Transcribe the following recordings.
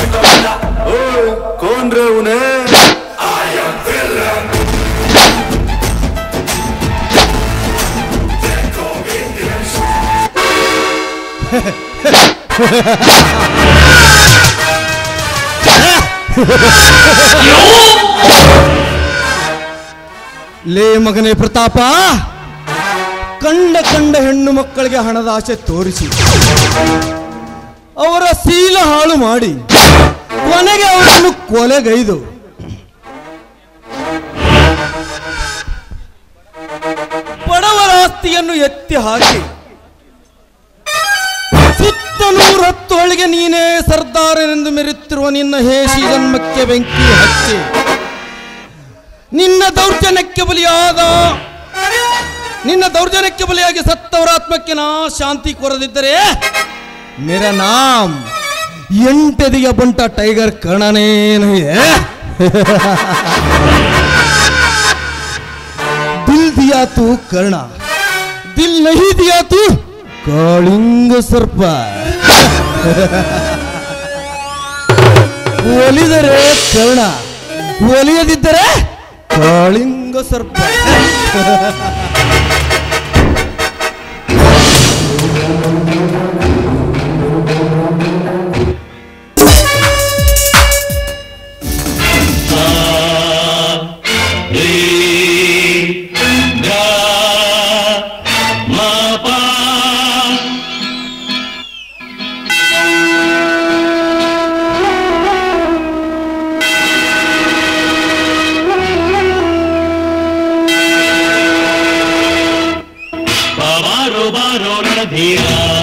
ओए कौन रे उन्हें ಲೇ ಮಗನೇ ಪ್ರತಾಪ ಕಂಡ ಕಂಡ ಹೆಣ್ಣು ಮಕ್ಕಳಿಗೆ ಹಣದ ಆಸೆ ತೋರಿಸಿ ಅವರ ಶೀಲ ಹಾಳು ಮಾಡಿ ಕೊನೆಗೆ ಅವರನ್ನು ಕೊಲೆಗೈದು ಬಡವರ ಆಸ್ತಿಯನ್ನು ಎತ್ತಿ ಹಾಕಿ ಸುತ್ತನೂರ ಹತ್ತು ಹಳಿಗೆ ನೀನೇ ಸರ್ದಾರನೆಂದು ಮೆರೆಯುತ್ತಿರುವ ನಿನ್ನ ಹೇಸಿ ಜನ್ಮಕ್ಕೆ ಬೆಂಕಿ ಹಚ್ಚಿ ನಿನ್ನ ದೌರ್ಜನ್ಯಕ್ಕೆ ಬಲಿಯಾದ ನಿನ್ನ ದೌರ್ಜನ್ಯಕ್ಕೆ ಬಲಿಯಾಗಿ ಸತ್ತವರ ಆತ್ಮಕ್ಕೆ ನಾ ಶಾಂತಿ ಕೊರದಿದ್ದರೆ ಮೇರ ನಾಮ್ ಎಂಟದಿಗೆ ಬಂಟ ಟೈಗರ್ ಕರ್ಣನೇನಿದೆ ದಿಲ್ ದಿಯಾ ತೂ ಕರ್ಣ ದಿಲ್ ನಹಿ ದಿಯಾ ತೂ ಕಾಳಿಂಗ ಸರ್ಪ ಒಲಿದರೆ ಕರ್ಣ ಒಲಿಯದಿದ್ದರೆ ಕಾಳಿಂಗ ಸರ್ಪ ಬಾರೋ ಬಾರೋ ರಣಧೀರ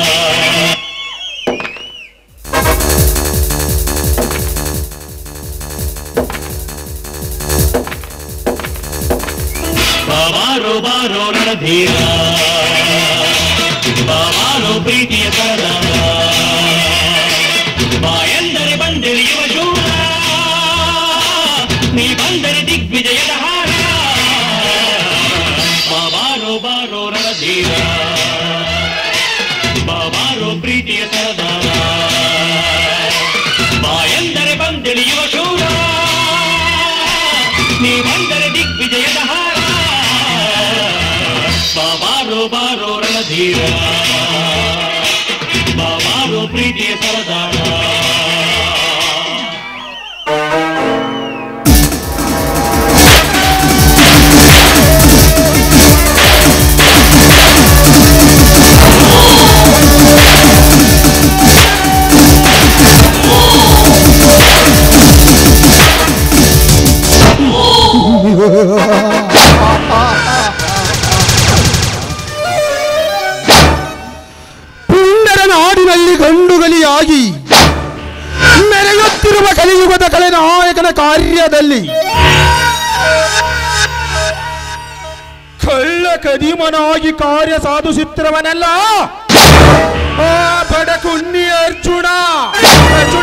ಬಾರೋ ಬಾರೋ ರಣಧೀರ ಬಾರೋ ಪ್ರೀತಿಯ ಸರದಾರ ಬಾ ಎಂದರೆ ಬಂದಿರಿಯುವ ಶೂರ ನೀ ಬಂದರೆ ದಿಗ್ವಿಜಯದ ಹಾರ ಬಾರೋ ಬಾರೋ ರಣಧೀರ ಬಾರೋ ಪ್ರೀತಿಯ ಸರದಾರ ಬಾ ಎಂದರೆ ಬಂದಿಳಿಯುವ ಶೂರ ನೀ ಬಂದರೆ ದಿಗ್ವಿಜಯದ ಹಾರ ಬಾರೋ ಬಾರೋ ರಣಧೀರ ಬಾರೋ ಪ್ರೀತಿಯ ಸರದಾರ ಪುಂಡರ ನಾಡಿನಲ್ಲಿ ಗಂಡುಗಲಿಯಾಗಿ ಮೆರೆಯುತ್ತಿರುವ ಕಲಿಯುಗದ ಕಲೆ ನಾಯಕನ ಕಾರ್ಯದಲ್ಲಿ ಕಳ್ಳ ಕದಿಮನಾಗಿ ಕಾರ್ಯ ಸಾಧಿಸುತ್ತಿರುವನೆಲ್ಲ ಆ ಬಡ ಕುನ್ನಿ ಅರ್ಜುನ ಅರ್ಜುನ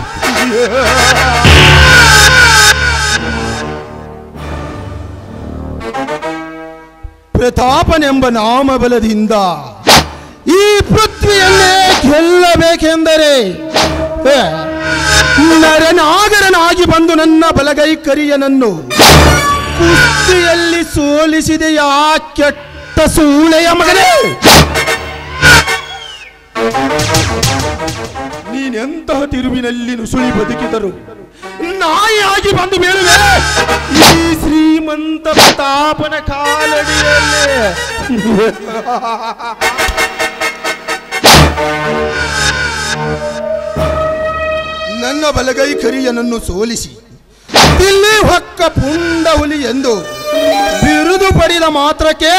ಪ್ರತಾಪನೆಂಬ ನಾಮಬಲದಿಂದ ಈ ಪೃಥ್ವಿಯನ್ನೇ ಗೆಲ್ಲಬೇಕೆಂದರೆ ಹೇ, ನರನಾಗರನಾಗಿ ಬಂದು ನನ್ನ ಬಲಗೈ ಕರಿಯನನ್ನು ಕುಸ್ತಿಯಲ್ಲಿ ಸೋಲಿಸಿದೆಯಾ ಕೆಟ್ಟ ಸೂಳೆಯ ಮಗನೇ ನೀನೆಂತಹ ತಿರುವಿನಲ್ಲಿ ನುಸುಳಿ ಬದುಕಿದರು ನಾಯಿಯಾಗಿ ಬಂದು ಬೀಳುವೆ ಈ ಶ್ರೀಮಂತ ಪ್ರತಾಪನ ಕಾಲಡಿಯಲ್ಲಿ ನನ್ನ ಬಲಗೈ ಕರಿಯನನ್ನು ಸೋಲಿಸಿ ದಿಲ್ಲಿ ಹೊಕ್ಕ ಪುಂಡ ಹುಲಿ ಎಂದು ಬಿರುದು ಪಡೆದ ಮಾತ್ರಕ್ಕೆ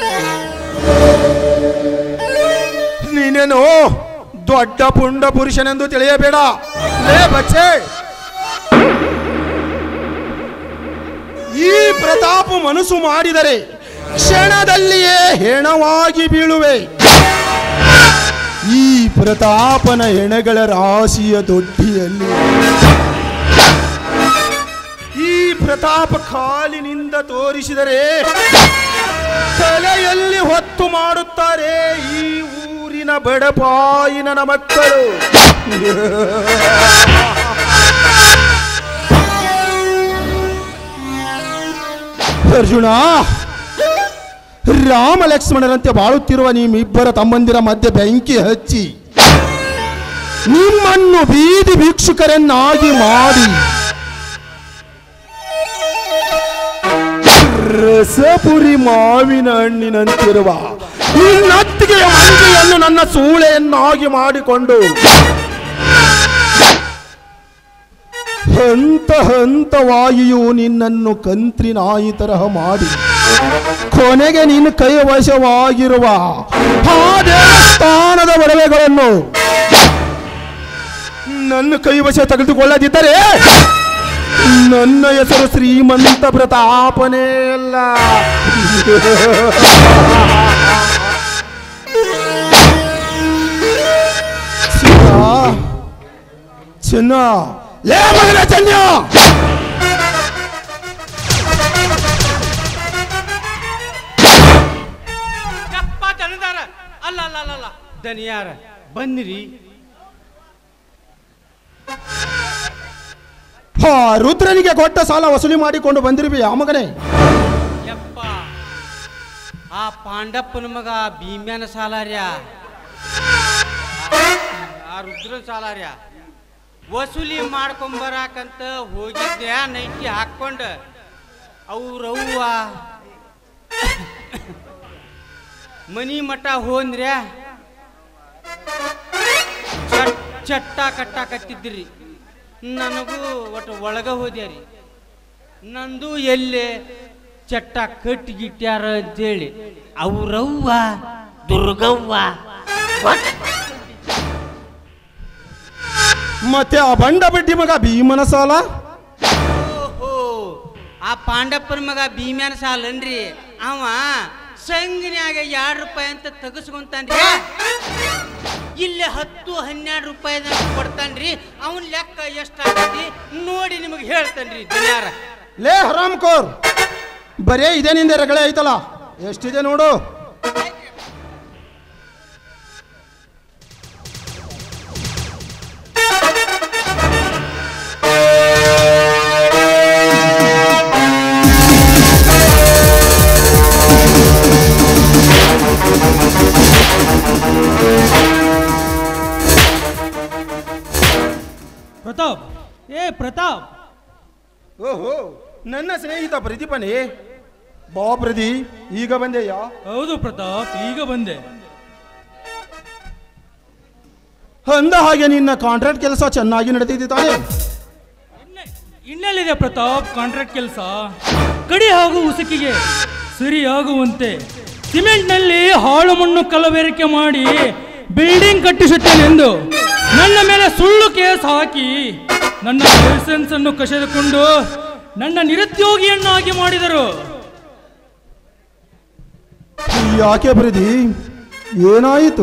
ನೀನೇನು ದೊಡ್ಡ ಪುಂಡ ಪುರುಷನೆಂದು ತಿಳಿಯಬೇಡ ಲೇ ಬಚ್ಚೆ ಈ ಪ್ರತಾಪ ಮನಸ್ಸು ಮಾಡಿದರೆ ಕ್ಷಣದಲ್ಲಿಯೇ ಹೆಣವಾಗಿ ಬೀಳುವೆ ಈ ಪ್ರತಾಪನ ಹೆಣಗಳ ರಾಶಿಯ ದೊಡ್ಡಿಯಲ್ಲಿ ಈ ಪ್ರತಾಪ ಕಾಲಿನಿಂದ ತೋರಿಸಿದರೆ ತಲೆಯಲ್ಲಿ ಹೊತ್ತು ಮಾಡುತ್ತಾರೆ ಈ ಊರಿನ ಬಡಪಾಯಿನ ಮಕ್ಕಳು ಅರ್ಜುನ ರಾಮ ಲಕ್ಷ್ಮಣರಂತೆ ಬಾಳುತ್ತಿರುವ ನಿಮ್ಮಿಬ್ಬರ ತಮ್ಮಂದಿರ ಮಧ್ಯೆ ಬೆಂಕಿ ಹಚ್ಚಿ ನಿಮ್ಮನ್ನು ಬೀದಿ ಭಿಕ್ಷುಕರನ್ನಾಗಿ ಮಾಡಿ ರಸಪುರಿ ಮಾವಿನ ಹಣ್ಣಿನಂತಿರುವ ನಿನ್ನತ್ತಿಗೆಯ ಮಂಜೆಯನ್ನು ನನ್ನ ಸೂಳೆಯನ್ನಾಗಿ ಮಾಡಿಕೊಂಡು ಹಂತ ಹಂತವಾಗಿಯೂ ನಿನ್ನನ್ನು ಕಂತ್ರಿ ನಾಯಿ ತರಹ ಮಾಡಿ ಕೊನೆಗೆ ನಿನ್ನ ಕೈವಶವಾಗಿರುವ ಆ ದೇವಸ್ಥಾನದ ಒಡವೆಗಳನ್ನು ನನ್ನ ಕೈವಶ ತೆಗೆದುಕೊಳ್ಳದಿದ್ದರೆ ನನ್ನ ಹೆಸರು ಶ್ರೀಮಂತ ಪ್ರತಾಪನೇ ಅಲ್ಲ ಚಿನ್ನ ಚಿನ್ನ ಲೇ ಮಗನ ಚನ್ಯ ಯಪ್ಪ ದನದಾರ ಅಲ್ಲ ಅಲ್ಲ ಅಲ್ಲ ಅಲ್ಲ ದನಿಯಾರ ಬನ್ನಿರಿ ಹಾ ರುದ್ರನಿಗೆ ಕೊಟ್ಟ ಸಾಲ ವಸೂಲಿ ಮಾಡಿಕೊಂಡು ಬಂದಿರುವಿ ಆ ಮಗನೇ ಯಪ್ಪ ಆ ಪಾಂಡಪ್ಪನ ಮಗ ಭೀಮ್ಯಾನ ಸಾಲಾರ್ಯ ಆ ರುದ್ರನ್ ಸಾಲಾರ್ಯ ವಸೂಲಿ ಮಾಡ್ಕೊಂಬರಾಕಂತ ಹೋಗಿದ್ದೆ ನೈಟಿ ಹಾಕ್ಕೊಂಡು ಅವ್ರವ್ವ ಮನಿ ಮಠ ಹೋನ್ರ್ಯಾ ಚಟ್ ಚಟ್ಟ ಕಟ್ಟಾಕತ್ತಿದ್ರಿ ನನಗೂ ಒಟ್ಟು ಒಳಗ ಹೋದ್ಯಾರಿ ನಂದು ಎಲ್ಲೇ ಚಟ್ಟ ಕಟ್ಟಿಗಿಟ್ಯಾರ ಅಂತೇಳಿ ಅವ್ರವ್ವ ದುರ್ಗವ್ವ ಮತ್ತೆ ಆ ಬಂಡ ಬಡ್ಡಿ ಮಗ ಭೀಮನ ಸಾಲ ಓಹೋ ಆ ಪಾಂಡಪ್ಪನ ಮಗ ಭೀಮ್ಯಾನ ಸಾಲನ್ರಿ ಅವ ಸಂಗಿನ್ಯಾಗ ಎರಡು ರೂಪಾಯಿ ಅಂತ ತೆಗೆಸ್ಕೊಂತಾನ್ರಿ ಇಲ್ಲಿ ಹತ್ತು ಹನ್ನೆರಡು ರೂಪಾಯಿದಾಗ ಕೊಡ್ತಾನ್ರಿ ಅವನ್ ಲೆಕ್ಕ ಎಷ್ಟಾಗತಿ ನೋಡಿ ನಿಮಗೆ ಹೇಳ್ತಾನ್ರಿ ದಿನಾರ ಲೇ ಹರಾಮ್ ಕೋರ್ ಬರೇ ಇದೇ ನಿಂದೆ ರಗಳೆ ಐತಲ್ಲ ಎಷ್ಟಿದೆ ನೋಡು ಪ್ರತಾಪ್ ಏ ಪ್ರತಾಪ್ ಓಹೋ ನನ್ನ ಸ್ನೇಹಿತ ಪ್ರದೀಪನೇ ಬಾ ಪ್ರದಿ ಈಗ ಬಂದೆಯಾ ಹೌದು ಪ್ರತಾಪ್ ಈಗ ಬಂದೆ ಅಂದ ಹಾಗೆ ನಿನ್ನ ಕಾಂಟ್ರಾಕ್ಟ್ ಕೆಲಸ ಚೆನ್ನಾಗಿ ನಡೆದಿದೆ ತಾನೆ ಇನ್ನೆಲ್ಲಿದೆ ಪ್ರತಾಪ್ ಕಾಂಟ್ರಾಕ್ಟ್ ಕೆಲಸ ಕಡಿ ಹಾಗೂ ಉಸುಕಿಗೆ ಸರಿಯಾಗುವಂತೆ ಸಿಮೆಂಟ್ನಲ್ಲಿ ಹಾಳು ಮಣ್ಣು ಕಲಬೆರಕೆ ಮಾಡಿ ಬಿಲ್ಡಿಂಗ್ ಕಟ್ಟಿಸುತ್ತೇನೆಂದು ನನ್ನ ಮೇಲೆ ಸುಳ್ಳು ಕೇಸ್ ಹಾಕಿ ನನ್ನ ಲೈಸೆನ್ಸ್ ಅನ್ನು ಕಸಿದುಕೊಂಡು ನನ್ನ ನಿರುದ್ಯೋಗಿಯನ್ನಾಗಿ ಮಾಡಿದರು ಯಾಕೆ ಪ್ರದಿ ಏನಾಯಿತು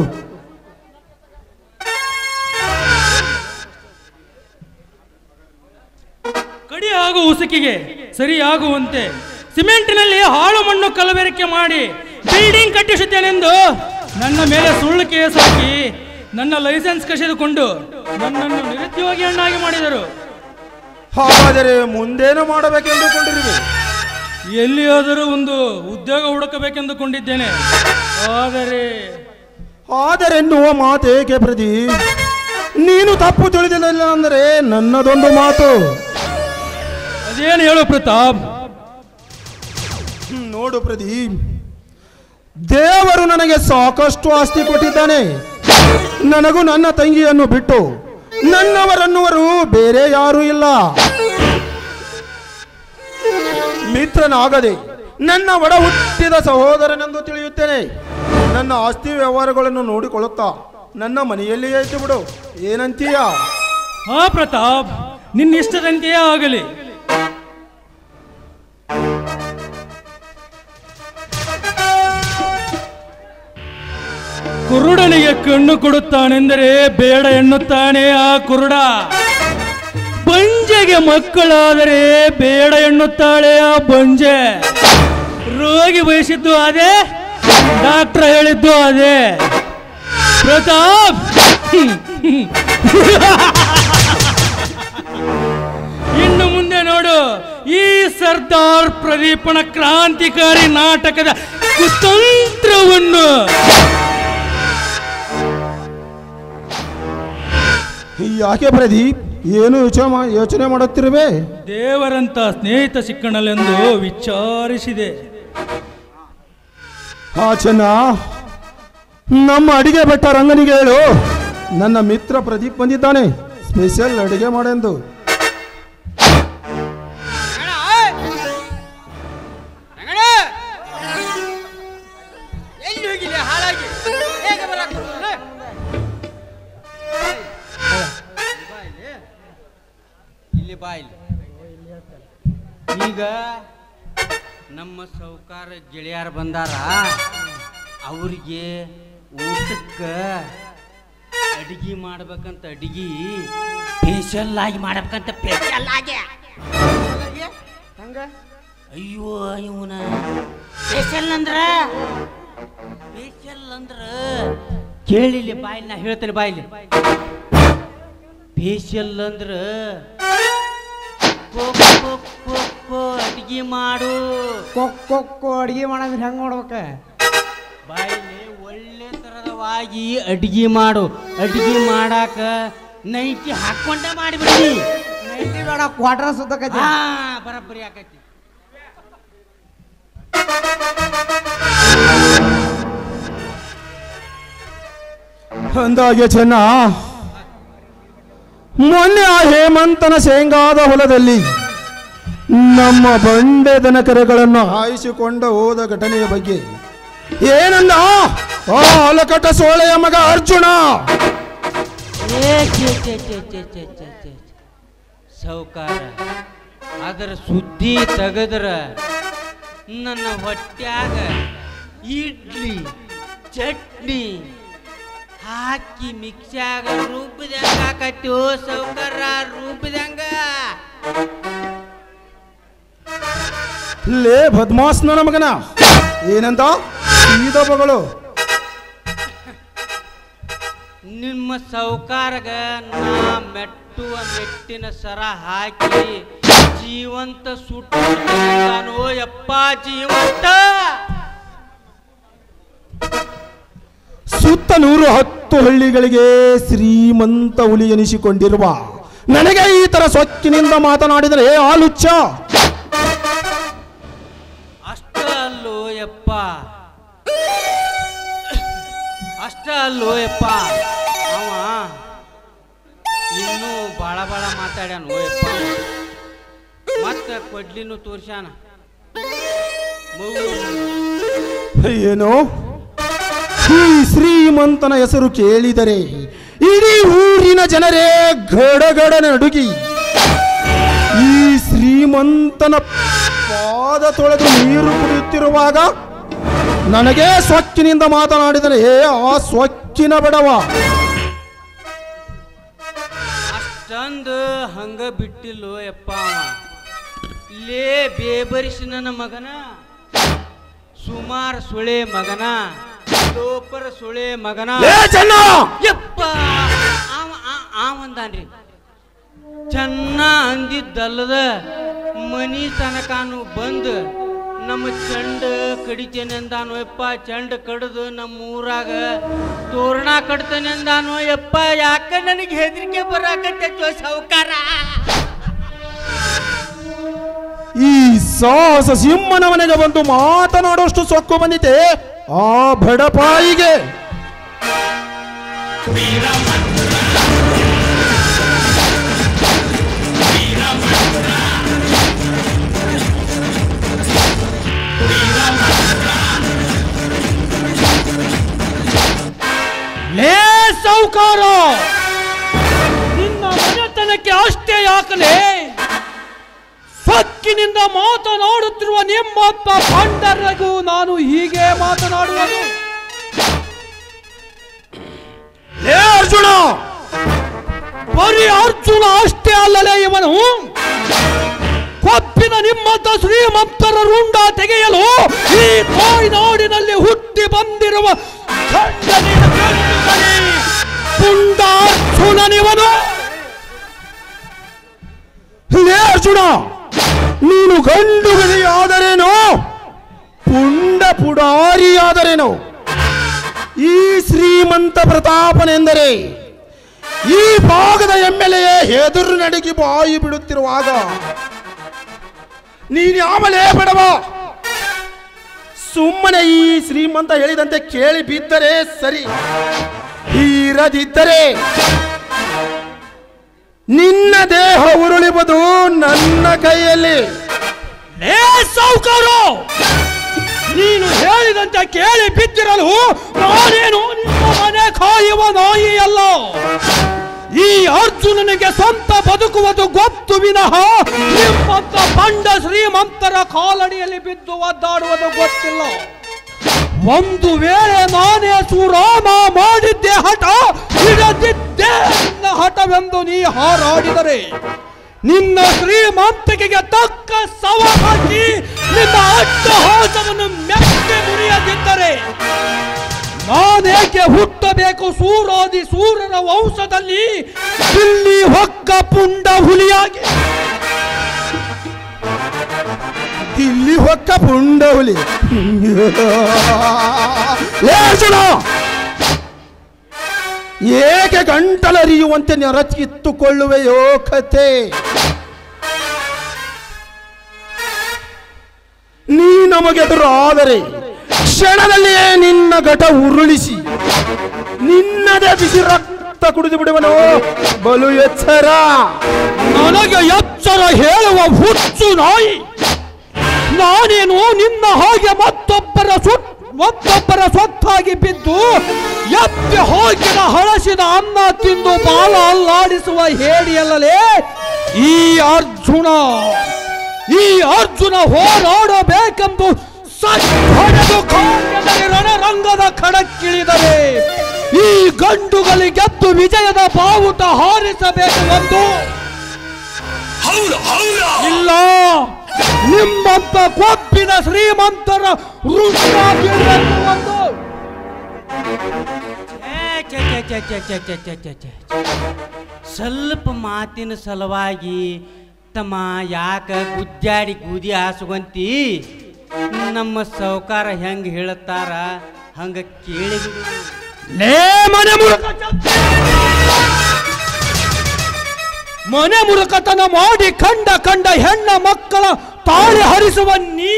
ಕಡಿ ಹಾಗೂ ಉಸುಕಿಗೆ ಸರಿಯಾಗುವಂತೆ ಸಿಮೆಂಟಿನಲ್ಲಿ ಹಾಳು ಮಣ್ಣು ಕಲಬೆರಕೆ ಮಾಡಿ ಬಿಲ್ಡಿಂಗ್ ಕಟ್ಟಿಸುತ್ತೇನೆಂದು ನನ್ನ ಮೇಲೆ ಸುಳ್ಳು ಕೇಸ್ ಹಾಕಿ ನನ್ನ ಲೈಸೆನ್ಸ್ ಕಸಿದುಕೊಂಡು ನನ್ನನ್ನು ನಿರುದ್ಯೋಗಿಯನ್ನಾಗಿ ಮಾಡಿದರು ಹಾಗಾದರೆ ಮುಂದೇನು ಮಾಡಬೇಕೆಂದುಕೊಂಡಿರುವೆ ಎಲ್ಲಿಯಾದರೂ ಒಂದು ಉದ್ಯೋಗ ಹುಡುಕಬೇಕೆಂದುಕೊಂಡಿದ್ದೇನೆ ಆದರೆ ಆದರೆನ್ನುವ ಮಾತೇಕೆ ಪ್ರದಿ ನೀನು ತಪ್ಪು ತಿಳಿದಿಲ್ಲ ಅಂದರೆ ನನ್ನದೊಂದು ಮಾತು ಅದೇನು ಹೇಳು ಪ್ರತಾಪ್ ಹ್ಮ್, ನೋಡು ಪ್ರದೀಪ್ ದೇವರು ನನಗೆ ಸಾಕಷ್ಟು ಆಸ್ತಿ ಕೊಟ್ಟಿದ್ದಾನೆ ನನಗೂ ನನ್ನ ತಂಗಿಯನ್ನು ಬಿಟ್ಟು ನನ್ನವರನ್ನುವರು ಬೇರೆ ಯಾರೂ ಇಲ್ಲ ಮಿತ್ರನಾಗದೆ ನನ್ನ ಒಡ ಹುಟ್ಟಿದ ಸಹೋದರನೆಂದು ತಿಳಿಯುತ್ತೇನೆ ನನ್ನ ಆಸ್ತಿ ವ್ಯವಹಾರಗಳನ್ನು ನೋಡಿಕೊಳ್ಳುತ್ತಾ ನನ್ನ ಮನೆಯಲ್ಲಿಯೇ ಇದ್ದು ಬಿಡು ಏನಂತೀಯ ಹಾ ಪ್ರತಾಪ್ ನಿನ್ನ ಇಷ್ಟದಂತೆಯೇ ಆಗಲಿ ಕುರುಡನಿಗೆ ಕಣ್ಣು ಕೊಡುತ್ತಾನೆಂದರೆ ಬೇಡ ಎನ್ನುತ್ತಾನೆ ಆ ಕುರುಡ ಬಂಜೆಗೆ ಮಕ್ಕಳಾದರೆ ಬೇಡ ಎನ್ನುತ್ತಾಳೆ ಆ ಬಂಜೆ ರೋಗಿ ಬಯಸಿದ್ದು ಅದೇ ಡಾಕ್ಟರ್ ಹೇಳಿದ್ದು ಅದೇ ಪ್ರತಾಪ್ ಇನ್ನು ಮುಂದೆ ನೋಡು ಈ ಸರ್ದಾರ್ ಪ್ರದೀಪನ ಕ್ರಾಂತಿಕಾರಿ ನಾಟಕದ ಕುತಂತ್ರವನ್ನು ಯಾಕೆ ಪ್ರದೀಪ್ ಏನು ಯೋಚನೆ ಮಾ ಯೋಚನೆ ಮಾಡುತ್ತಿರುವೆ ದೇವರಂತ ಸ್ನೇಹಿತ ಸಿಕ್ಕಣಲೆಂದು ವಿಚಾರಿಸಿದೆ ಹಾ ಚೆನ್ನ ನಮ್ಮ ಅಡಿಗೆ ಬೆಟ್ಟ ರಂಗನಿಗೆ ಹೇಳು ನನ್ನ ಮಿತ್ರ ಪ್ರದೀಪ್ ಬಂದಿದ್ದಾನೆ ಸ್ಪೆಷಲ್ ಅಡಿಗೆ ಮಾಡೆಂದು ಎಲ್ಲಿ ಹೋಗಿಲ್ಲ ಹಾಳಾಗಿ ಹೇಗೆ ಬರಕ್ ಬರ್ತದೆ? ಬಾ ಇಲ್ಲಿ. ಇಲ್ಲಿ ಬಾ ಇಲ್ಲಿ ಈಗ ನಮ್ಮ ಸೌಕಾರ ಗೆಳೆಯರು ಬಂದಾರ ಅವ್ರಿಗೆ ಊಟಕ್ಕೆ ಅಡಿಗೆ ಮಾಡ್ಬೇಕಂತ ಅಡಿಗೆ ಸ್ಪೆಷಲ್ ಆಗಿ ಮಾಡ್ಬೇಕಂತ ಸ್ಪೆಷಲ್ ಆಗಿ ಹಂಗ ಅಯ್ಯೋ ಇವನ ಸ್ಪೆಷಲ್ ಅಂದ್ರ ಸ್ಪೆಷಲ್ ಅಂದ್ರ ಕೇಳಿಲಿ ಬಾಯಿಲಿ ನಾ ಹೇಳ್ತೇನೆ ಬಾಯಿಲಿ ಸ್ಪೆಷಲ್ ಅಂದ್ರ ಅಡಿಗೆ ಮಾಡು ಕೊಕ್ಕೊ ಅಡಿಗೆ ಮಾಡೋದ್ರೆ ಹೆಂಗ್ ಮಾಡ್ಬೇಕ ಬಾಯಿಲಿ ಒಳ್ಳೆ ತರದವಾಗಿ ಅಡಿಗೆ ಮಾಡು ಅಡಿಗೆ ಮಾಡಾಕ ನೈಟಿ ಹಾಕೊಂಡ ಮಾಡಿಬಿಡಿ ನೈಂಟಿ ಬೇಡ ಕ್ವಾರ್ಟರ್ ಸುತ್ತಕೈತಿ ಹಾ ಬರಬ್ಬರಿ ಆಕೈತಿ ಅಂದಾಗೆ ಚೆನ್ನ ಮೊನ್ನೆ ಆ ಹೇಮಂತನ ಶೇಂಗಾದ ಹೊಲದಲ್ಲಿ ನಮ್ಮ ಬಂಡೆ ದನಕರಗಳನ್ನು ಹಾಯಿಸಿಕೊಂಡು ಹೋದ ಘಟನೆಯ ಬಗ್ಗೆ ಏನಂದ ಆ ಅಲಕಟ ಸೋಳೆಯ ಮಗ ಅರ್ಜುನ ಏ ಛೆ, ಛೆ, ಛೆ, ಛೆ, ಛೆ, ಛೆ, ಛೆ. ಸಾವ್ಕಾರ ಅದರ ಸುದ್ದಿ ತೆಗದ್ರ ನನ್ನ ಹೊಟ್ಯಾಗ ಇಡ್ಲಿ ಚಟ್ನಿ ಹಾಕಿ ಮಿಕ್ಸ್ಯಾಗ ರೂಪದಂಗ ಆಕತಿ ಓ ಸೌಕರ ರೂಪದಂಗ ಲೇ ಬದ್ಮಾಸ್ನ ಮಗನ ಏನಂತ ಸೀದ ಮಗಳು ನಿಮ್ಮ ಸೌಕಾರಗ ನಾ ಮೆಟ್ಟುವ ಮೆಟ್ಟಿನ ಸರ ಹಾಕಿ ಜೀವಂತ ಸುಟ್ಟು ನಾನು ಯಪ್ಪ ಜೀವಂತ ಸುತ್ತ ನೂರು ಹತ್ತು ಹಳ್ಳಿಗಳಿಗೆ ಶ್ರೀಮಂತ ಹುಲಿ ಎನಿಸಿಕೊಂಡಿರುವ ನನಗೆ ಈ ತರ ಸೊಕ್ಕಿನಿಂದ ಮಾತನಾಡಿದರೆ ಆ ಲುಚ್ಚ ಅಷ್ಟ ಅಲ್ಲೋ ಯಪ್ಪ ಅಷ್ಟ ಅಲ್ಲೋ ಯಪ್ಪ ಅವ ಇನ್ನೂ ಬಾಳ ಬಾಳ ಮಾತಾಡ್ಯಾನ ಯಪ್ಪ ಮತ್ತ ಕೊಡ್ಲಿನೂ ತೋರ್ಸ್ಯಾನ ಮಗು ಏನು ಈ ಶ್ರೀಮಂತನ ಹೆಸರು ಕೇಳಿದರೆ ಇಡೀ ಊರಿನ ಜನರೇ ಗಡಗಡ ನಡುಗಿ ಈ ಶ್ರೀಮಂತನ ಪಾದ ತೊಳೆದು ನೀರು ಕುಡಿಯುತ್ತಿರುವಾಗ ನನಗೆ ಸೊಕ್ಕಿನಿಂದ ಮಾತನಾಡಿದರೆ ಆ ಸೊಕ್ಕಿನ ಬಡವ ಅಷ್ಟಂದು ಹಂಗ ಬಿಟ್ಟಿಲ್ಲೋ ಯಪ್ಪ ಅವ ಲೇ ಬೇಬರಿಸಿ ನನ್ನ ಮಗನ ಸುಮಾರ್ ಸುಳೆ ಮಗನ ಲೋಪರ ಸುಳೆ ಮಗನ ಏ ಚೆನ್ನ ಯಪ್ಪ ಅವ ಆ- ಆವಂದಾನ್ರಿ ಚೆನ್ನ ಅಂದಿದ್ದಲ್ಲದ ಮನಿ ತನಕಾನು ಬಂದು ನಮ್ಮ ಚಂಡ ಕಡಿತೇನೆ ಅಂದಾನು ಯಪ್ಪ ಚಂಡ ಕಡ್ದು ನಮ್ಮ ಊರಾಗ ತೋರಣ ಕಡ್ತೇನೆ ಅಂದಾನು ಯಪ್ಪ ಯಾಕ ನನಗೆ ಹೆದರಿಕೆ ಬರಾಕತ್ತೈತೋ ಸಾವುಕಾರ ಈ ಸಾಹಸ ಸಿಂಹನ ಮನೆಗೆ ಬಂದು ಮಾತನಾಡುವಷ್ಟು ಸೊಕ್ಕು ಬಂದಿದೆ ಆ ಬಡಪಾಯಿಗೆ ಲೇ ಸೌಕಾರ ನಿನ್ನ ಮನೆತನಕ್ಕೆ ಅಷ್ಟೇ ಯಾಕಲೆ ಸಕ್ಕಿನಿಂದ ಮಾತನಾಡುತ್ತಿರುವ ನಿಮ್ಮಪ್ಪ ಪಂಡರಗೂ ನಾನು ಹೀಗೆ ಮಾತನಾಡುವುದು ಏ ಅರ್ಜುನ ಬರೀ ಅರ್ಜುನ ಅಷ್ಟೇ ಅಲ್ಲಲೇ ಇವನು ಕೊಪ್ಪಿನ ನಿಮ್ಮಂತ ಶ್ರೀಮಂತರ ರುಂಡ ತೆಗೆಯಲು ಈ ತಾಯ್ನಾಡಿನಲ್ಲಿ ಹುಟ್ಟಿ ಬಂದಿರುವ ಖಂಡನೀಯ ಗಂಡುಗಲಿ ಪುಂಡ ಅರ್ಜುನನಿವನು ಲೇ ಅರ್ಜುನ ನೀನು ಗಂಡು ಗಲಿಯಾದರೇನೋ ಪುಂಡ ಪುಡಾರಿಯಾದರೇನೋ ಈ ಶ್ರೀಮಂತ ಪ್ರತಾಪನೆಂದರೆ ಈ ಭಾಗದ ಎಂ ಎಲ್ ಎ ಎದುರು ನಡುಗಿ ಬಾಯಿ ಬಿಡುತ್ತಿರುವಾಗ ನೀನು ಆಮಲೇ ಬಿಡವ ಸುಮ್ಮನೆ ಈ ಶ್ರೀಮಂತ ಹೇಳಿದಂತೆ ಕೇಳಿ ಬಿದ್ದರೆ ಸರಿ ಇರದಿದ್ದರೆ ನಿನ್ನ ದೇಹ ಉರುಳಿಬುದು ನನ್ನ ಕೈಯಲ್ಲಿ ಲೇ ಸಾವುಕಾರ ನೀನು ಹೇಳಿದಂತೆ ಕೇಳಿ ಬಿದ್ದಿರಲು ನಾನೇನು ನಿಮ್ಮ ಮನೆ ಕಾಯುವ ನಾಯಿ ಅಲ್ಲ ಈ ಅರ್ಜುನನಿಗೆ ಸ್ವಂತ ಬದುಕುವುದು ಗೊತ್ತು ವಿನಃ ನಿಮ್ಮಂತ ಬಂಡ ಶ್ರೀಮಂತರ ಕಾಲಡಿಯಲ್ಲಿ ಬಿದ್ದು ಒದ್ದಾಡುವುದು ಗೊತ್ತಿಲ್ಲ ಒಂದು ವೇಳೆ ನಾನೇ ಸುರಾಮ ಮಾಡಿದ್ದೆ ಹಠ ಹಿಡದಿದ್ದೆ ನಿನ್ನ ಹಠವೆಂದು ನೀ ಹಾರಾಡಿದರೆ ನಿನ್ನ ಶ್ರೀಮಂತಿಕೆಗೆ ತಕ್ಕ ಸವ ಹಾಕಿ ನಿನ್ನ ಅಟ್ಟಹಾಸವನ್ನು ಮೆಕ್ಕೆ ಮುರಿಯದಿದ್ದರೆ ನಾನೇಕೆ ಹುಟ್ಟಬೇಕು ಸೂರಾದಿ ಸೂರರ ವಂಶದಲ್ಲಿ ಇಲ್ಲಿ ಹೊಕ್ಕ ಪುಂಡ ಹುಲಿಯಾಗಿ ಇಲ್ಲಿ ಹೊಕ್ಕ ಪುಂಡ ಹುಲಿ ಲೇ ಅರ್ಜುನ ಏಕೆ ಗಂಟಲರಿಯುವಂತೆ ನೆರಚಿತ್ತುಕೊಳ್ಳುವೆಯೋ ಕತೆ ನೀ ನಮಗೆದುರಾದರೆ ಕ್ಷಣದಲ್ಲಿಯೇ ನಿನ್ನ ಘಟ ಉರುಳಿಸಿ ನಿನ್ನದೇ ಬಿಸಿ ರಕ್ತ ಕುಡಿದು ಬಿಡುವನು ಬಲು ಎಚ್ಚರ ನನಗೆ ಎಚ್ಚರ ಹೇಳುವ ಹುಚ್ಚು ನಾಯಿ ನಾನೇನು ನಿನ್ನ ಹಾಗೆ ಮತ್ತೊಬ್ಬರ ಸುಟ್ ಮತ್ತೊಬ್ಬರ ಸ್ವತ್ತಾಗಿ ಬಿದ್ದು ಎತ್ತಿ ಹೋಗಿದ ಹಳಸಿದ ಅನ್ನ ತಿಂದು ಬಾಲ ಅಲ್ಲಾಡಿಸುವ ಹೇಡಿಯಲ್ಲಲೇ ಈ ಅರ್ಜುನ ಈ ಅರ್ಜುನ ಹೋರಾಡಬೇಕೆಂದು ಸಜ್ಜೊಡೆದು ಕಾಣ್ಯದಲ್ಲಿ ರಣರಂಗದ ಕಣಕ್ಕಿಳಿದರೆ ಈ ಗಂಡುಗಳಿಗೆದ್ದು ವಿಜಯದ ಬಾವುಟ ಹಾರಿಸಬೇಕು ಒಂದು ಇಲ್ಲ ನಿಮ್ಮಂತ ಕೊಪ್ಪಿನ ಶ್ರೀಮಂತರ ವೃಕ್ಷ ಬೀಳಬೇಕು ಒಂದು ಛೇ, ಛೇ, ಛೇ, ಛೇ, ಛೇ, ಛೇ, ಛೇ, ಛೇ, ಛೇ, ಛೇ. ಸ್ವಲ್ಪ ಮಾತಿನ ಸಲುವಾಗಿ ತಮ್ಮ ಯಾಕ ಗುಜ್ಜಾಡಿ ಗೂದಿ ಹಾಸುವಂತಿ ನಮ್ಮ ಸೌಕಾರ ಹೆಂಗ್ ಹೇಳುತ್ತಾರ ಹಂಗ ಕೇಳಿ ಬಿಡು ಲೇ ಮನೆ ಮುರುಕ ಮನೆ ಮುರುಕತನ ಮಾಡಿ ಕಂಡ ಕಂಡ ಹೆಣ್ಣ ಮಕ್ಕಳ ತಾಳಿ ಹರಿಸುವ ನೀ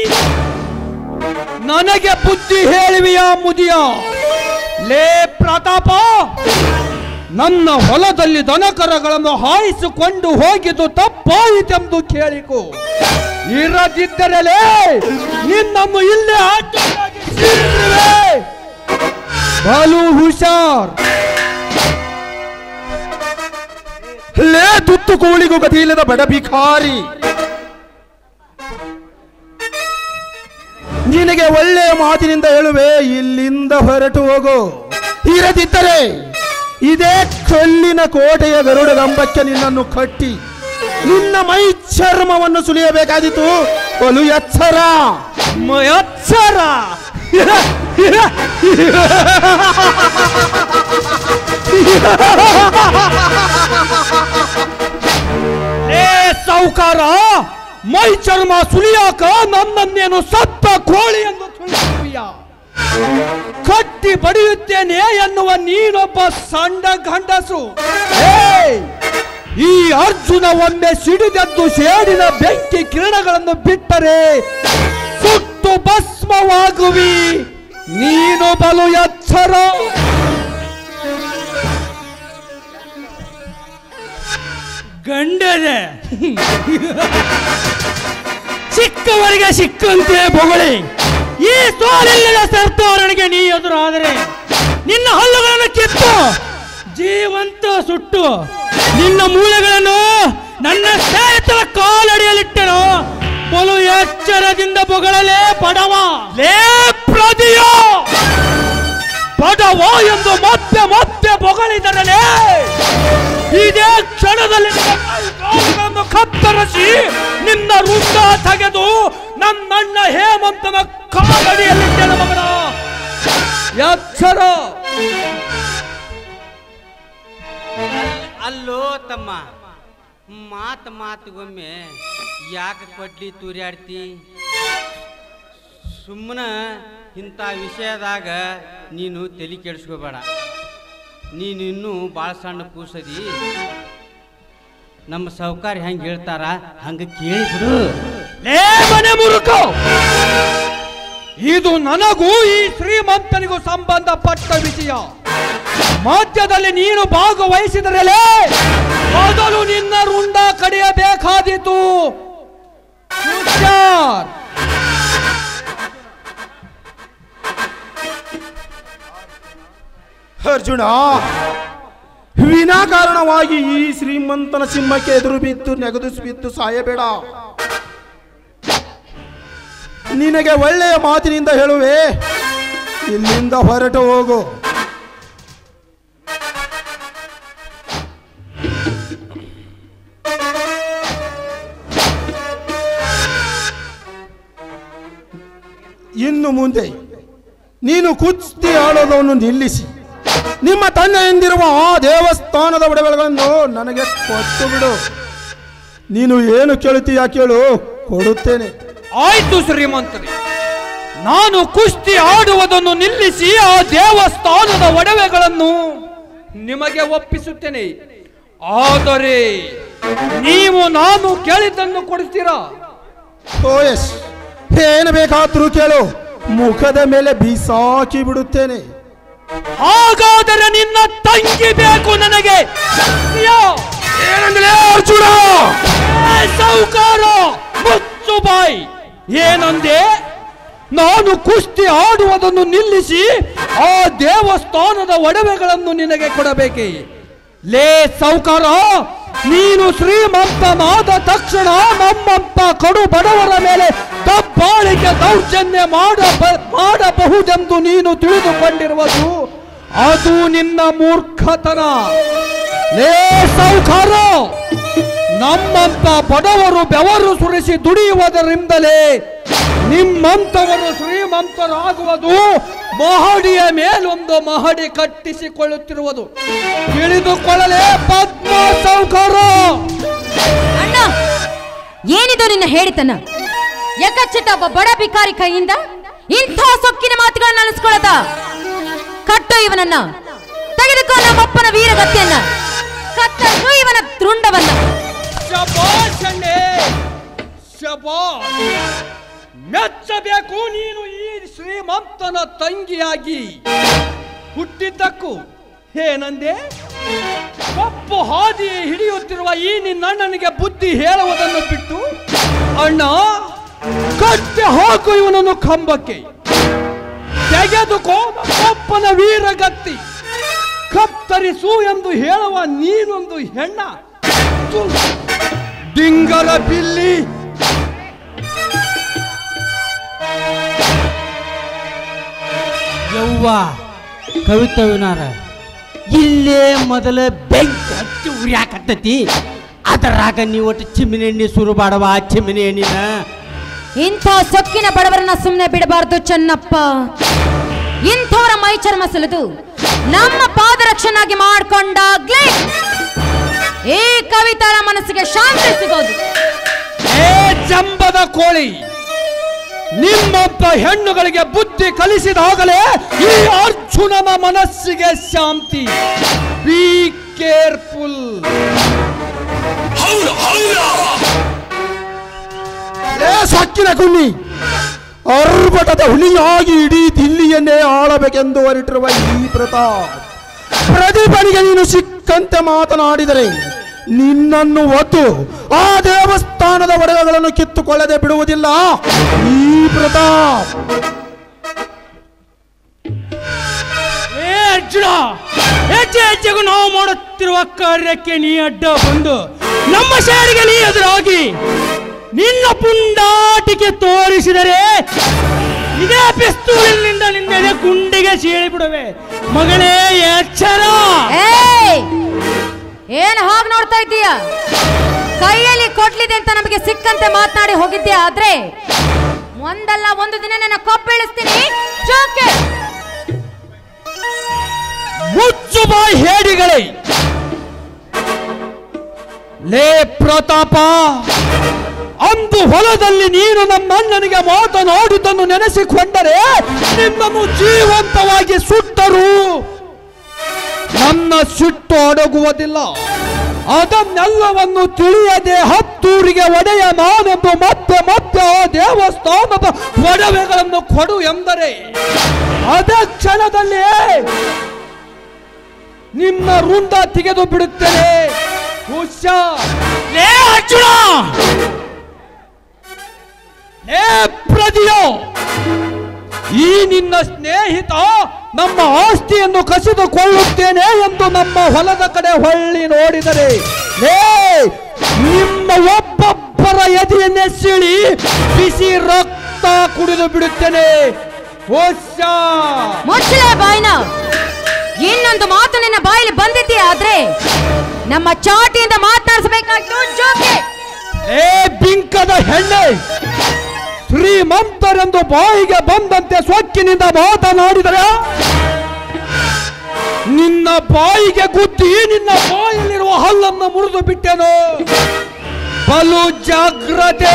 ನನಗೆ ಬುದ್ಧಿ ಹೇಳುವಿಯ ಮುದಿಯ ಲೇ ಪ್ರತಾಪ ನನ್ನ ಹೊಲದಲ್ಲಿ ದನಕರಗಳನ್ನು ಹಾಯಿಸಿಕೊಂಡು ಹೋಗಿದ್ದು ತಪ್ಪಾಯಿತೆಂದು ಕೇಳಿಕೊ ಇರದಿದ್ದರಲೇ ನಿನ್ನನ್ನು ಇಲ್ಲೇ ಆಟವಾಗಿ ಸೀಳಿಸುವೆ. ಬಲು ಹುಷಾರ್ ಲೇ ತುತ್ತು ಕೋಳಿಗೂ ಗತಿ ಇಲ್ಲದ ಬಡ ಭಿಖಾರಿ ನಿನಗೆ ಒಳ್ಳೆಯ ಮಾತಿನಿಂದ ಹೇಳುವೆ ಇಲ್ಲಿಂದ ಹೊರಟು ಹೋಗು ಇರದಿದ್ದರೆ ಇದೇ ಕಲ್ಲಿನ ಕೋಟೆಯ ಗರುಡ ಗಂಬಕ್ಕೆ ನಿನ್ನನ್ನು ಕಟ್ಟಿ ನಿನ್ನ ಮೈ ಚರ್ಮವನ್ನು ಸುಲಿಯಬೇಕಾದಿತ್ತು ಬಲು ಎಚ್ಚರ ಮಯತ್ಸರ ಏ ಸಾವುಕಾರ ಮೈ ಚರ್ಮ ಸುಲಿಯಾಕ ನನ್ನನ್ನೇನು ಸತ್ತ ಕೋಳಿ ಎಂದು ತಿಳಿಸುವಿಯ ಕಟ್ಟಿ ಬಡಿಯುತ್ತೇನೆ ಎನ್ನುವ ನೀನೊಬ್ಬ ಸಣ್ಣ ಗಂಡಸು ಏಯ್! ಈ ಅರ್ಜುನ ಒಮ್ಮೆ ಸಿಡಿದದ್ದು ಸೇಡಿನ ಬೆಂಕಿ ಕಿರಣಗಳನ್ನು ಬಿಟ್ಟರೆ ಸುಟ್ಟು ಭಸ್ಮವಾಗುವಿ ನೀನು ಬಲು ಎಚ್ಚರ ಗಂಡದೆ ಸಿಕ್ಕವರಿಗೆ ಸಿಕ್ಕಂತೆ ಬೊಗಳಿ ಈ ಸೋಲಿಲ್ಲದ ಸರ್ತವರನಿಗೆ ನೀ ಎದುರಾದರೆ ನಿನ್ನ ಹಲ್ಲುಗಳನ್ನು ಕಿತ್ತು ಜೀವಂತ ಸುಟ್ಟು ನಿನ್ನ ಮೂಳೆಗಳನ್ನು ನನ್ನ ಸ್ನೇಹಿತರ ಕಾಲಡಿಯಲ್ಲಿಟ್ಟನು ಬಲು ಎಚ್ಚರದಿಂದ ಬೊಗಳಲೇ ಬಡವ ಲೇ ಪ್ರದಿಯ ಬಡವ ಎಂದು ಮತ್ತೆ ಮತ್ತೆ ಬೊಗಳಿದರಲೇ ಇದೇ ಕ್ಷಣದಲ್ಲಿ ನಿನ್ನ ಕೈ ಕಾಲುಗಳನ್ನು ಕತ್ತರಿಸಿ ನಿನ್ನ ರುಂಡ ತೆಗೆದು ನನ್ನಣ್ಣ ಹೇಮಂತನ ಕಾಲಡಿಯಲ್ಲಿಟ್ಟೆನ ಮಗನ ಎಚ್ಚರ ಅಲ್ಲೋ ತಮ್ಮ ಮಾತು ಮಾತುಗೊಮ್ಮೆ ಯಾಕೆ ಕೊಡ್ಲಿ ತೂರ್ಯಾಡ್ತಿ ಸುಮ್ಮನೆ ಇಂಥ ವಿಷಯದಾಗ ನೀನು ತಲೆ ಕೆಡಿಸ್ಕೋಬೇಡ ನೀನು ಇನ್ನೂ ಭಾಳ ಸಣ್ಣ ಕೂಸದಿ ನಮ್ಮ ಸಾವುಕಾರ ಹೆಂಗೆ ಹೇಳ್ತಾರ ಹಂಗೆ ಕೇಳಿಬಿಡು ಲೇ ಮನೆ ಮುರುಕು ಇದು ನನಗೂ ಈ ಶ್ರೀಮಂತನಿಗೂ ಸಂಬಂಧಪಟ್ಟ ವಿಷಯ ಮಧ್ಯದಲ್ಲಿ ನೀನು ಭಾಗವಹಿಸಿದರಲೇ ಮೊದಲು ನಿನ್ನ ರುಂಡ ಕಡಿಯಬೇಕಾದೀತು ಹುಷಾರ್. ಅರ್ಜುನ ವಿನಾಕಾರಣವಾಗಿ ಈ ಶ್ರೀಮಂತನ ಸಿಂಹಕ್ಕೆ ಎದುರು ಬಿದ್ದು ನೆಗದು ಬಿದ್ದು ಸಾಯಬೇಡ ನಿನಗೆ ಒಳ್ಳೆಯ ಮಾತಿನಿಂದ ಹೇಳುವೆ ಇಲ್ಲಿಂದ ಹೊರಟು ಹೋಗು ಇನ್ನು ಮುಂದೆ ನೀನು ಕುಸ್ತಿ ಆಡೋದನ್ನು ನಿಲ್ಲಿಸಿ ನಿಮ್ಮ ತಂದೆ ಎಂದಿರುವ ಆ ದೇವಸ್ಥಾನದ ಒಡವೆಗಳನ್ನು ನನಗೆ ಕೊಟ್ಟು ಬಿಡು ನೀನು ಏನು ಕೇಳುತ್ತೀಯಾ ಕೇಳು ಕೊಡುತ್ತೇನೆ ಆಯ್ತು ಶ್ರೀಮಂತರೇ ನಾನು ಕುಸ್ತಿ ಆಡುವುದನ್ನು ನಿಲ್ಲಿಸಿ ಆ ದೇವಸ್ಥಾನದ ಒಡವೆಗಳನ್ನು ನಿಮಗೆ ಒಪ್ಪಿಸುತ್ತೇನೆ ಆದರೆ ನೀವು ನಾನು ಕೇಳಿದ್ದನ್ನು ಕೊಡ್ತೀರಾ ಓ ಎಸ್ ಏನು ಬೇಕಾದ್ರೂ ಕೇಳು ಮುಖದ ಮೇಲೆ ಬೀಸಾಕಿ ಬಿಡುತ್ತೇನೆ ಹಾಗಾದರೆ ನಿನ್ನ ತಂಗಿ ಬೇಕು ನನಗೆ ಯಾ! ಅರ್ಜುನ ಏ ಸಾಹುಕಾರ ಮುಚ್ಚು ಬಾಯ್ ಏನಂದೆ ನಾನು ಕುಸ್ತಿ ಆಡುವುದನ್ನು ನಿಲ್ಲಿಸಿ ಆ ದೇವಸ್ಥಾನದ ಒಡವೆಗಳನ್ನು ನಿನಗೆ ಕೊಡಬೇಕೆ ಲೇ ಸಾಹುಕಾರ ನೀನು ಶ್ರೀಮಂತನಾದ ತಕ್ಷಣ ನಮ್ಮಂತ ಕಡು ಬಡವರ ಮೇಲೆ ದಬ್ಬಾಳಿಕೆ ದೌರ್ಜನ್ಯ ಮಾಡ ಮಾಡಬಹುದೆಂದು ನೀನು ತಿಳಿದುಕೊಂಡಿರುವುದು ಅದು ನಿನ್ನ ಮೂರ್ಖತನ ಲೇ ಸಾಹುಕಾರ ನಮ್ಮಂತ ಬಡವರು ಬೆವರು ಸುರಿಸಿ ದುಡಿಯುವುದರಿಂದಲೇ ನಿಮ್ಮಂತವರು ಶ್ರೀಮಂತರಾಗುವುದು ಮಹಡಿಯ ಮೇಲೊಂದು ಮಹಡಿ ಕಟ್ಟಿಸಿಕೊಳ್ಳುತ್ತಿರುವುದು ತಿಳಿದುಕೊಳ್ಳಲೇ ಪದ್ಮ ಸಾಹುಕಾರ ಅಣ್ಣ ಏನಿದು ನಿನ್ನ ಹೇಳಿತನ ಯಕಚ್ಚಿತ ಒಬ್ಬ ಬಡ ಭಿಕಾರಿ ಕೈಯಿಂದ ಇಂಥ ಸೊಕ್ಕಿನ ಮಾತುಗಳನ್ನ ಅನಿಸ್ಕೊಳ್ಳದ ಕಟ್ಟು ಇವನನ್ನ ತೆಗೆದುಕೋ ನಮ್ಮಪ್ಪನ ವೀರಗತಿಯನ್ನ ಕತ್ತಲು ಇವನ ತೃಂಡವನ್ನ ಶಬಾಷ್ ಅಣ್ಣೆ ಶಬಾಷ್ ಮೆಚ್ಚಬೇಕು ನೀನು ಈ ಶ್ರೀಮಂತನ ತಂಗಿಯಾಗಿ ಹುಟ್ಟಿದ್ದಕ್ಕೂ ಏನಂದೆ ಕಪ್ಪು ಹಾದಿ ಹಿಡಿಯುತ್ತಿರುವ ಈ ನಿನ್ನಣ್ಣನಿಗೆ ಬುದ್ಧಿ ಹೇಳುವುದನ್ನು ಬಿಟ್ಟು ಅಣ್ಣ ಕಟ್ಟೆ ಹಾಕು ಇವನನ್ನು ಕಂಬಕ್ಕೆ ತೆಗೆದುಕೋ ನಮ್ಮಪ್ಪನ ವೀರಗತ್ತಿ ಕತ್ತರಿಸು ಎಂದು ಹೇಳುವ ನೀನೊಂದು ಹೆಣ್ಣ ಥು, ಡಿಂಗರ ಬಿಲ್ಲಿ ಯವ್ವ ಕವಿತವಿನಾರ ಇಲ್ಲೇ ಮೊದಲ ಬೆಂಕಿ ಹಚ್ಚಿ ಉರಿಯಾಕತ್ತತಿ ಅದರಾಗ ನೀವು ಒಟ್ಟು ಚಿಮಿನಿ ಎಣ್ಣೆ ಸುರು ಬಾಡವ ಚಿಮಿನಿ ಎಣ್ಣಿನ ಇಂಥ ಸೊಕ್ಕಿನ ಬಡವರನ್ನ ಸುಮ್ಮನೆ ಬಿಡಬಾರ್ದು ಚೆನ್ನಪ್ಪ ಇಂಥವರ ಮೈ ಚರ್ಮ ಸುಲಿದು ನಮ್ಮ ಪಾದರಕ್ಷನಾಗಿ ಮಾಡ್ಕೊಂಡಾಗ್ಲೇ ಈ ಕವಿತಾರ ಮನಸ್ಸಿಗೆ ಶಾಂತಿ ಸಿಗೋದು ಏ ಜಂಬದ ಕೋಳಿ ನಿಮ್ಮಂತ ಹೆಣ್ಣುಗಳಿಗೆ ಬುದ್ಧಿ ಕಲಿಸಿದಾಗಲೇ ಈ ಅರ್ಜುನನ ಮನಸ್ಸಿಗೆ ಶಾಂತಿ ಬಿ ಕೇರ್ಫುಲ್ ಏ ಸಕ್ಕಿನ ಕುನ್ನಿ ಅರ್ಭಟದ ಹುಲಿಯಾಗಿ ಇಡೀ ದಿಲ್ಲಿಯನ್ನೇ ಆಳಬೇಕೆಂದು ಹೊರಟಿರುವ ಈ ಪ್ರತಾಪ್ ಪ್ರದೀಪನಿಗೆ ನೀನು ಸಿಕ್ಕಂತೆ ಮಾತನಾಡಿದರೆ ನಿನ್ನನ್ನು ಒತ್ತು ಆ ದೇವಸ್ಥಾನದ ಒಡವೆಗಳನ್ನು ಕಿತ್ತುಕೊಳ್ಳದೆ ಬಿಡುವುದಿಲ್ಲ ಈ ಪ್ರತಾಪ್ ಏ ಅರ್ಜುನ ಹೆಜ್ಜೆ ಹೆಜ್ಜೆಗೂ ನಾವು ಮಾಡುತ್ತಿರುವ ಕಾರ್ಯಕ್ಕೆ ನೀ ಅಡ್ಡ ಬಂದು ನಮ್ಮ ಶಾರಿಗೆ ನೀ ಎದುರಾಗಿ ನಿನ್ನ ಪುಂಡಾಟಿಕೆ ತೋರಿಸಿದರೆ ಇದೇ ಪಿಸ್ತೂಲಿನಿಂದ ನಿನ್ನೆದೆ ಗುಂಡಿಗೆ ಸೀಳಿ ಬಿಡುವೆ ಮಗನೇ ಎಚ್ಚರ ಏಯ್ ಏನ್ ಹಾಗೆ ನೋಡ್ತಾ ಇದ್ದೀಯ ಕೈಯಲ್ಲಿ ಕೊಡ್ಲಿದೆ ಅಂತ ನಮಗೆ ಸಿಕ್ಕಂತೆ ಮಾತನಾಡಿ ಹೋಗಿದ್ದೆ ಆದ್ರೆ ಒಂದಲ್ಲ ಒಂದು ದಿನ ನನ್ನ ಕೊಪ್ಪಿಳಿಸ್ತೀನಿ ಚೋಕೆ ಮುಚ್ಚು ಬಾಯ್ ಹೇಡಿಗಳೇ ಲೇ ಪ್ರತಾಪ ಅಂದು ಹೊಲದಲ್ಲಿ ನೀನು ನಮ್ಮ ಅಣ್ಣನಿಗೆ ಮಾತನಾಡಿದ್ದನ್ನು ನೆನೆಸಿಕೊಂಡರೆ ನಿನ್ನನ್ನು ಜೀವಂತವಾಗಿ ಸುಟ್ಟರು ನನ್ನ ಸಿಟ್ಟು ಅಡಗುವುದಿಲ್ಲ ಅದನ್ನೆಲ್ಲವನ್ನು ತಿಳಿಯದೆ ಹತ್ತೂರಿಗೆ ಒಡೆಯ ನಾನೆಂದು ಮತ್ತೆ ಮತ್ತೆ ಆ ದೇವಸ್ಥಾನದ ಒಡವೆಗಳನ್ನು ಕೊಡು ಎಂದರೆ ಅದೇ ಕ್ಷಣದಲ್ಲಿ ನಿಮ್ಮ ರುಂಡ ತೆಗೆದು ಬಿಡುತ್ತೇನೆ ಹುಷಾರ್ ಲೇ ಅರ್ಜುನ ಏ ಪ್ರದಿಯೋ ಈ ನಿನ್ನ ಸ್ನೇಹಿತ ನಮ್ಮ ಆಸ್ತಿಯನ್ನು ಕಸಿದುಕೊಳ್ಳುತ್ತೇನೆ ಎಂದು ನಮ್ಮ ಹೊಲದ ಕಡೆ ಹೊಳ್ಳಿ ನೋಡಿದರೆ ಏ ನಿಮ್ಮ ಒಬ್ಬೊಬ್ಬರ ಎದೆಯನ್ನೇ ಸೀಳಿ ಬಿಸಿ ರಕ್ತ ಕುಡಿದು ಬಿಡುತ್ತೇನೆ ಹುಷಾ ಮುಚ್ಚಲೇ ಬಾಯ್ನ ಇನ್ನೊಂದು ಮಾತು ನಿನ್ನ ಬಾಯಲ್ಲಿ ಬಂದಿದ್ದೀಯ ಆದ್ರೆ ನಮ್ಮ ಚಾಟಿಯಿಂದ ಮಾತನಾಡಿಸಬೇಕಾಗಿತ್ತು ಜೋಕೆ ಏ ಬಿಂಕದ ಹೆಣ್ಣೆ ಶ್ರೀಮಂತರೆಂದು ಬಾಯಿಗೆ ಬಂದಂತೆ ಸೊಕ್ಕಿನಿಂದ ಮಾತನಾಡಿದರೆ ನಿನ್ನ ಬಾಯಿಗೆ ಗುದ್ದಿ ನಿನ್ನ ಬಾಯಲ್ಲಿರುವ ಹಲ್ಲನ್ನು ಮುರಿದು ಬಿಟ್ಟೆನು ಬಲು ಜಾಗ್ರತೆ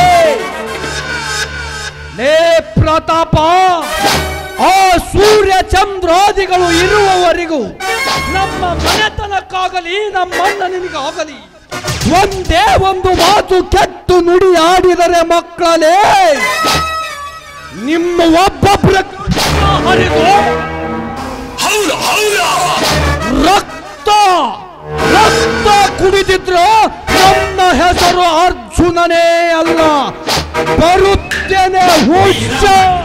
ಲೇ ಪ್ರತಾಪ ಆ ಸೂರ್ಯ ಚಂದ್ರಾದಿಗಳು ಇರುವವರೆಗೂ ನಮ್ಮ ಮನೆತನಕ್ಕಾಗಲಿ ನಮ್ಮ ಅಣ್ಣನಿಗಾಗಲಿ ಒಂದೇ ಒಂದು ಮಾತು ಕೆಟ್ಟು ನುಡಿ ಆಡಿದರೆ ಮಕ್ಕಳೇ ನಿಮ್ಮ ಒಬ್ಬೊಬ್ಬರ ಹರಿದು ರಕ್ತ ರಕ್ತ ಕುಡಿದಿದ್ರು ನನ್ನ ಹೆಸರು ಅರ್ಜುನನೇ ಅಲ್ಲ ಬರುತ್ತೇನೆ ಹುಚ್ಚ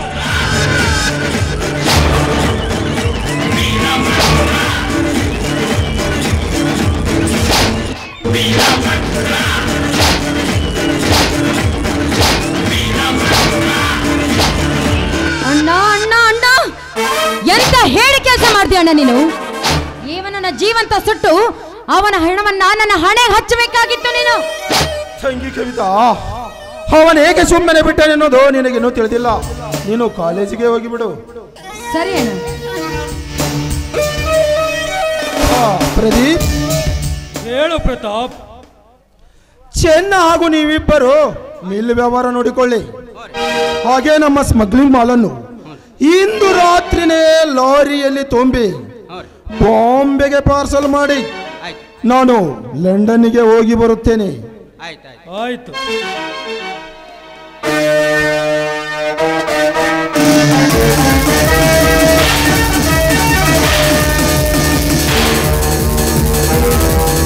ಅಣ್ಣ ಅಣ್ಣ ಅಣ್ಣ ಎಂತ ಹೇಳಿ ಕೆಲಸ ಮಾಡ್ತೀಯ ಅಣ್ಣ ನೀನು ಇವನನ್ನ ಜೀವಂತ ಸುಟ್ಟು ಅವನ ಹಣವನ್ನ ನನ್ನ ಹಣೆ ಹಚ್ಚಬೇಕಾಗಿತ್ತು ನೀನು ತಂಗಿ ಕವಿತಾ ಅವನ ಏಕೆ ಸುಮ್ಮನೆ ಬಿಟ್ಟನೆನ್ನೋದು ನಿನಗಿನ್ನೂ ತಿಳಿದಿಲ್ಲ ನೀನು ಕಾಲೇಜಿಗೆ ಹೋಗಿಬಿಡು ಸರಿ ಅಣ್ಣ ಆ, ಪ್ರದೀಪ್ ಹೇಳು ಪ್ರತಾಪ್ ಚೆನ್ನ ಹಾಗೂ ನೀವಿಬ್ಬರು ಮಿಲ್ ವ್ಯವಹಾರ ನೋಡಿಕೊಳ್ಳಿ ಹಾಗೆ ನಮ್ಮ ಸ್ಮಗ್ಲಿಂಗ್ ಮಾಲನ್ನು ಇಂದು ರಾತ್ರಿನೇ ಲಾರಿಯಲ್ಲಿ ತುಂಬಿ ಬಾಂಬೆಗೆ ಪಾರ್ಸಲ್ ಮಾಡಿ ಆಯ್ತು ನಾನು ಲಂಡನ್ನಿಗೆ ಹೋಗಿ ಬರುತ್ತೇನೆ ಆಯ್ತು ಆಯ್ತು ಆಯ್ತು